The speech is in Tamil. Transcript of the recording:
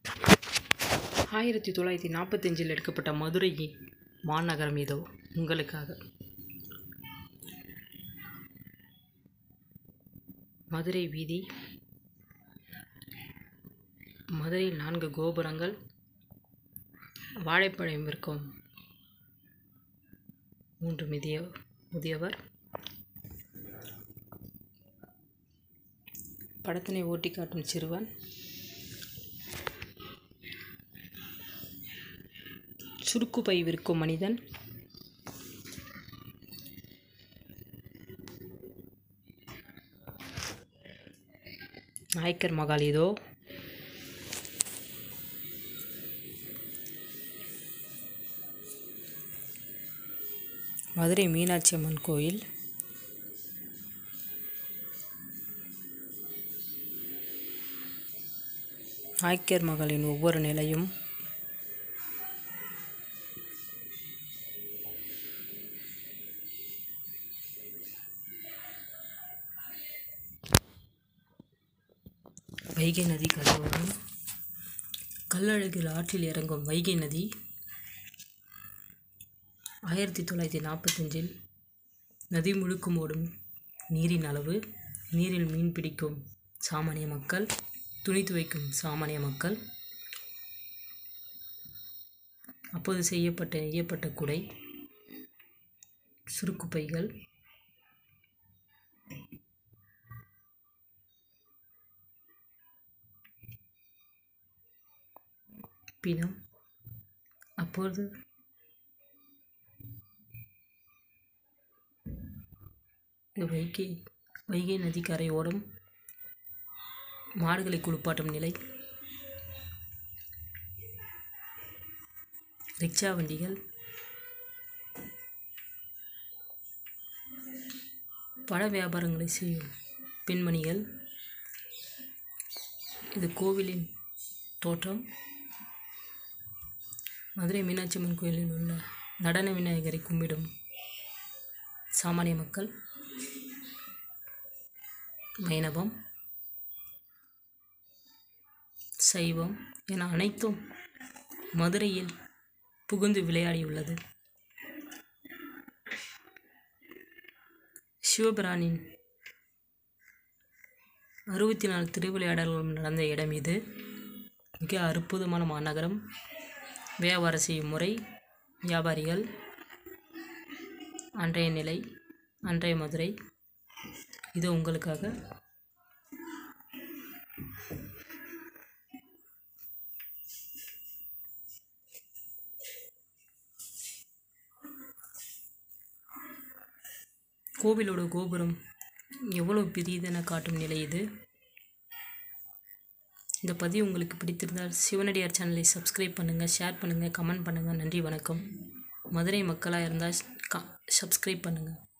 ஆயிரத்தி தொள்ளாயிரத்தி நாற்பத்தஞ்சில் எடுக்கப்பட்ட மதுரையின் மாநகரம் இதோ உங்களுக்காக மதுரை வீதி மதுரையில் நான்கு கோபுரங்கள் வாழைப்பழம் விற்கும் மூன்று மிதிய முதியவர் படத்தினை ஓட்டி காட்டும் சிறுவன் சுருக்கு பை விற்கும் மனிதன் நாயக்கர் மகால் இதோ மதுரை மீனாட்சி அம்மன் கோயில் நாயக்கர் மகளின் ஒவ்வொரு நிலையும் வைகை நதி கரையோரம் கல்லழகில் ஆற்றில் இறங்கும் வைகை நதி ஆயிரத்தி தொள்ளாயிரத்தி நாற்பத்தஞ்சில் நதி முழுக்கும் ஓடும் நீரின் அளவு நீரில் மீன் பிடிக்கும் சாமானிய மக்கள் துணி துவைக்கும் சாமானிய மக்கள் அப்போது செய்யப்பட்ட நெய்யப்பட்ட குடை சுருக்கு பைகள் பிணம் அப்பொழுது இது வைகை வைகை நதி கரையோரம் மாடுகளை குளிப்பாட்டும் நிலை ரிக்ஷா வண்டிகள் பழ வியாபாரங்களை செய்யும் பெண்மணிகள் இது கோவிலின் தோற்றம் மதுரை மீனாட்சி அம்மன் கோயிலில் உள்ள நடன விநாயகரை கும்பிடும் சாமானிய மக்கள் வைணவம் சைவம் என அனைத்தும் மதுரையில் புகுந்து விளையாடியுள்ளது சிவபிரானின் அறுபத்தி நாலு திருவிளையாடல்களும் நடந்த இடம் இது மிக அற்புதமான மாநகரம் வியாபாரம் செய்யும் முறை வியாபாரிகள் அன்றைய நிலை அன்றைய மதுரை இது உங்களுக்காக கோவிலோட கோபுரம் எவ்வளோ பெரியதென காட்டும் நிலை இது இந்த பதிவு உங்களுக்கு பிடித்திருந்தால் சிவனடியார் சேனலை சப்ஸ்கிரைப் பண்ணுங்கள் ஷேர் பண்ணுங்கள் கமெண்ட் பண்ணுங்கள் நன்றி வணக்கம் மதுரை மக்களாக இருந்தால் சப்ஸ்கிரைப் பண்ணுங்கள்